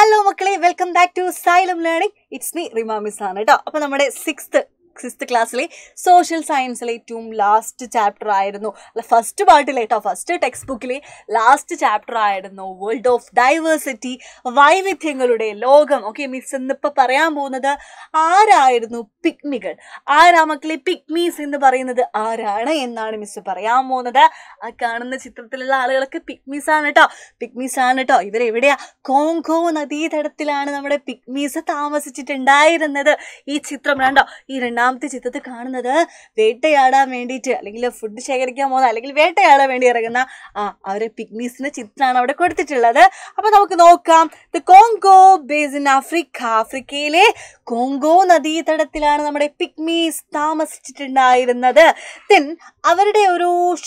hello മക്കളെ welcome back to Xylem learning it's me Rima miss ആണ് കേട്ടോ അപ്പോൾ നമ്മുടെ സിക്സ്ത് സിക്സ്ത് ക്ലാസ്സിലെ സോഷ്യൽ സയൻസിലെ ഏറ്റവും ലാസ്റ്റ് ചാപ്റ്റർ ആയിരുന്നു അല്ല ഫസ്റ്റ് പാർട്ടിലെ കേട്ടോ ഫസ്റ്റ് ടെക്സ്റ്റ് ബുക്കിലെ ലാസ്റ്റ് ചാപ്റ്റർ ആയിരുന്നു വേൾഡ് ഓഫ് ഡൈവേഴ്സിറ്റി വൈവിധ്യങ്ങളുടെ ലോകം ഓക്കെ മിസ് ഇന്നിപ്പോൾ പറയാൻ പോകുന്നത് ആരായിരുന്നു പിക്മികൾ ആരാ മക്കളെ പിക്മീസ് എന്ന് പറയുന്നത് ആരാണ് എന്നാണ് മിസ് പറയാൻ പോകുന്നത് ആ കാണുന്ന ചിത്രത്തിലുള്ള ആളുകളൊക്കെ പിക്മീസ് ആണ് കേട്ടോ പിക്മീസ് ആണ് കേട്ടോ ഇവരെവിടെയാ കോങ്കോ നദീതടത്തിലാണ് നമ്മുടെ പിക്മീസ് താമസിച്ചിട്ടുണ്ടായിരുന്നത് ഈ ചിത്രം കണ്ടോ ഈ രണ്ടാമത്തെ ചിത്രത്തിൽ കാണുന്നത് വേട്ടയാടാൻ വേണ്ടിയിട്ട് അല്ലെങ്കിൽ ഫുഡ് ശേഖരിക്കാൻ പോകുന്ന അല്ലെങ്കിൽ വേട്ടയാടാൻ വേണ്ടി ഇറങ്ങുന്ന ആ അവരെ പിക്മീസിന്റെ ചിത്രമാണ് അവിടെ കൊടുത്തിട്ടുള്ളത് അപ്പൊ നമുക്ക് നോക്കാം the Congo basin in Africa ആഫ്രിക്കയിലെ കോങ്കോ നദീതടത്തിലാണ് നമ്മുടെ പിക്മീസ് താമസിച്ചിട്ടുണ്ടായിരുന്നത് ദെൻ അവരുടെ ഒരു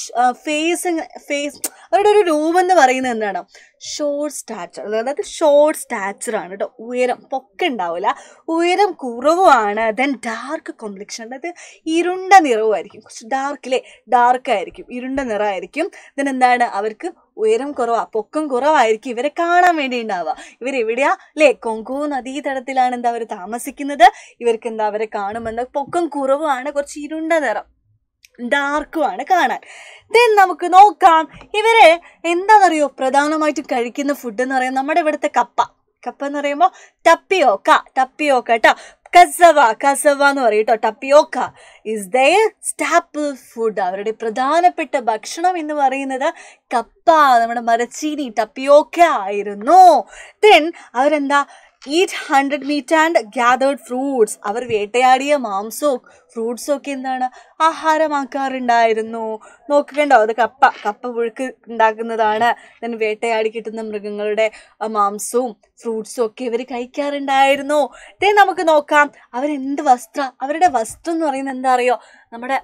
ഫേസ് ഫേസ് അവരുടെ ഒരു രൂപം എന്ന് പറയുന്നത് എന്താണ് ഷോർട്ട് സ്റ്റാച്ചർ അതായത് ഷോർട്ട് സ്റ്റാച്ചർ ആണ് കേട്ടോ ഉയരം പൊക്ക ഉണ്ടാവില്ല ഉയരം കുറവുമാണ് ദെൻ ഡാർക്ക് കോംപ്ലക്ഷൻ അതായത് ഇരുണ്ട നിറവുമായിരിക്കും കുറച്ച് ഡാർക്കിലെ ഡാർക്ക് ആയിരിക്കും ഇരുണ്ട നിറമായിരിക്കും ദെൻ എന്താണ് അവർക്ക് ഉയരം കുറവാ പൊക്കം കുറവായിരിക്കും ഇവരെ കാണാൻ വേണ്ടി ഉണ്ടാവുക ഇവരെവിടെയാ അല്ലേ കൊങ്കോ നദീതടത്തിലാണ് എന്താ അവർ താമസിക്കുന്നത് ഇവർക്ക് എന്താ അവരെ കാണുമെന്ന് പൊക്കം കുറവാണ് കുറച്ച് ഇരുണ്ട നിറം ഡാർക്കുമാണ് കാണാൻ ദെൻ നമുക്ക് നോക്കാം ഇവര് എന്താണെന്നറിയോ പ്രധാനമായിട്ടും കഴിക്കുന്ന ഫുഡ് എന്ന് പറയുന്നത് നമ്മുടെ ഇവിടുത്തെ കപ്പ കപ്പ എന്ന് പറയുമ്പോൾ ടപ്പിയോക്ക ടപ്പിയോക്ക കേട്ടോ കസവ കസവ എന്ന് പറയും കേട്ടോ tapioca is their staple food അവരുടെ പ്രധാനപ്പെട്ട ഭക്ഷണം എന്ന് പറയുന്നത് കപ്പ നമ്മുടെ മരച്ചീനി ടപ്പിയോക്ക ആയിരുന്നു ദെൻ അവരെന്താ eat hunted meat and gathered fruits അവർ വേട്ടയാടിയ മാംസവും ഫ്രൂട്ട്സും ഒക്കെ എന്താണ് ആഹാരമാക്കാറുണ്ടായിരുന്നു നോക്കണ്ടോ അത് കപ്പ കപ്പ പുഴുക്ക് ഉണ്ടാക്കുന്നതാണ് then വേട്ടയാടി കിട്ടുന്ന മൃഗങ്ങളുടെ ആ, മാംസവും ഫ്രൂട്ട്സും ഒക്കെ ഇവർ കഴിക്കാറുണ്ടായിരുന്നു ദേ നമുക്ക് നോക്കാം അവരെന്ത് വസ്ത്ര അവരുടെ വസ്ത്രം എന്ന് പറയുന്നത് എന്താ അറിയോ നമ്മുടെ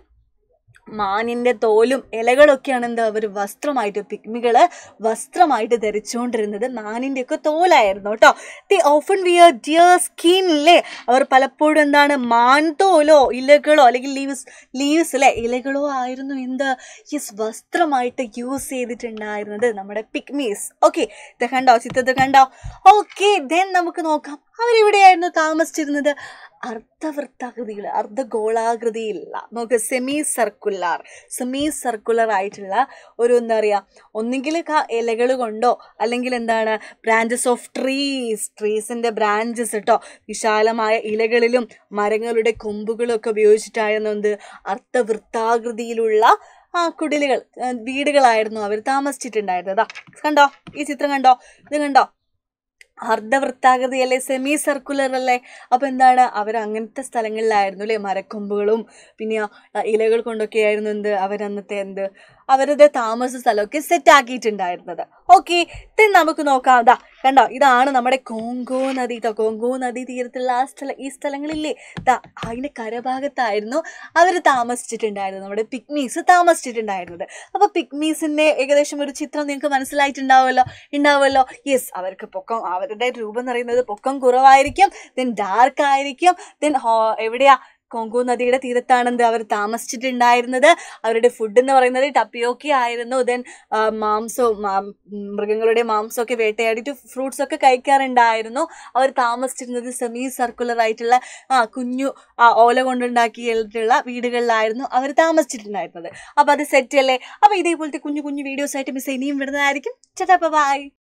മാനിന്റെ തോലും ഇലകളൊക്കെയാണ് എന്താ അവർ വസ്ത്രമായിട്ട് പിഗ്മികള് വസ്ത്രമായിട്ട് ധരിച്ചുകൊണ്ടിരുന്നത് മാനിന്റെ ഒക്കെ തോലായിരുന്നു കേട്ടോ they often wear deer skin അല്ലേ അവർ പലപ്പോഴും എന്താണ് മാൻ തോലോ ഇലകളോ അല്ലെങ്കിൽ ലീവ്സ് ലീവ്സ് അല്ലെ ഇലകളോ ആയിരുന്നു എന്ത് യെസ് വസ്ത്രമായിട്ട് യൂസ് ചെയ്തിട്ടുണ്ടായിരുന്നത് നമ്മുടെ പിക്മീസ് ഓക്കെ ഇത് കണ്ടോ ചിത്രത്തിൽ കണ്ടോ ഓക്കെ ദെൻ നമുക്ക് നോക്കാം അവരെവിടെയായിരുന്നു താമസിച്ചിരുന്നത് അർദ്ധവൃത്താകൃതിയിൽ അർദ്ധഗോളാകൃതിയിലുള്ള നമുക്ക് സെമി സർക്കുലർ സെമി സർക്കുലർ ആയിട്ടുള്ള ഒരു എന്താ പറയുക ഒന്നുകിൽ ഇലകൾ കൊണ്ടോ അല്ലെങ്കിൽ എന്താണ് ബ്രാഞ്ചസ് ഓഫ് ട്രീസ് ട്രീസിൻ്റെ ബ്രാഞ്ചസ് കേട്ടോ വിശാലമായ ഇലകളിലും മരങ്ങളുടെ കൊമ്പുകളും ഒക്കെ ഉപയോഗിച്ചിട്ടായിരുന്നു എന്ത് അർദ്ധവൃത്താകൃതിയിലുള്ള ആ കുടിലുകൾ ആ, വീടുകളായിരുന്നു അവർ താമസിച്ചിട്ടുണ്ടായിരുന്നത് ദാ, കണ്ടോ ഈ ചിത്രം കണ്ടോ ഇത് കണ്ടോ അർദ്ധവൃത്താകൃതി അല്ലേ സെമി സർക്കുലർ അല്ലേ അപ്പോൾ എന്താണ് അവർ അങ്ങനത്തെ സ്ഥലങ്ങളിലായിരുന്നു അല്ലേ മരക്കൊമ്പുകളും പിന്നെ ആ ഇലകൾ കൊണ്ടൊക്കെ ആയിരുന്നു എന്ത് അവരന്നത്തെ എന്ത് അവരുടെ താമസ സ്ഥലമൊക്കെ സെറ്റ് ആക്കിയിട്ടുണ്ടായിരുന്നത് ഓക്കെ ദെൻ നമുക്ക് നോക്കാം അതാ കണ്ടോ ഇതാണ് നമ്മുടെ കോങ്കോ നദി ട്ടോ കോങ്കോ നദി തീരത്തുള്ള ആ സ്ഥലം ഈ സ്ഥലങ്ങളില്ലേ ദാ അതിൻ്റെ കരഭാഗത്തായിരുന്നു അവർ താമസിച്ചിട്ടുണ്ടായിരുന്നത് നമ്മുടെ പിക്മീസ് താമസിച്ചിട്ടുണ്ടായിരുന്നത് അപ്പോൾ പിക്മീസിൻ്റെ ഏകദേശം ഒരു ചിത്രം നിങ്ങൾക്ക് മനസ്സിലായിട്ടുണ്ടാവുമല്ലോ ഉണ്ടാവുമല്ലോ യെസ് അവർക്ക് പൊക്കം അവരുടെ രൂപം എന്ന് പറയുന്നത് പൊക്കം കുറവായിരിക്കും ദെൻ ഡാർക്ക് ആയിരിക്കും ദെൻ എവിടെയാ കോങ്കോ നദിയുടെ തീരത്താണ് എന്ത് അവർ താമസിച്ചിട്ടുണ്ടായിരുന്നത് അവരുടെ ഫുഡ് എന്ന് പറയുന്നത് ടപ്പിയോക്കി ആയിരുന്നു ദെൻ മാംസവും മാം- മൃഗങ്ങളുടെ മാംസമൊക്കെ വേട്ടയാടിയിട്ട് ഫ്രൂട്ട്സ് ഒക്കെ കഴിക്കാറുണ്ടായിരുന്നു അവർ താമസിച്ചിരുന്നത് സെമി സർക്കുലർ ആയിട്ടുള്ള ആ കുഞ്ഞു ആ ഓല കൊണ്ടുണ്ടാക്കിയിട്ടുള്ള വീടുകളിലായിരുന്നു അവർ താമസിച്ചിട്ടുണ്ടായിരുന്നത് അപ്പോൾ അത് സെറ്റ് അല്ലേ അപ്പോൾ ഇതേപോലത്തെ കുഞ്ഞു കുഞ്ഞു വീഡിയോസ് ആയിട്ട് മിസ് ഇനിയും വിടുന്നതായിരിക്കും ചേട്ടാ ബൈ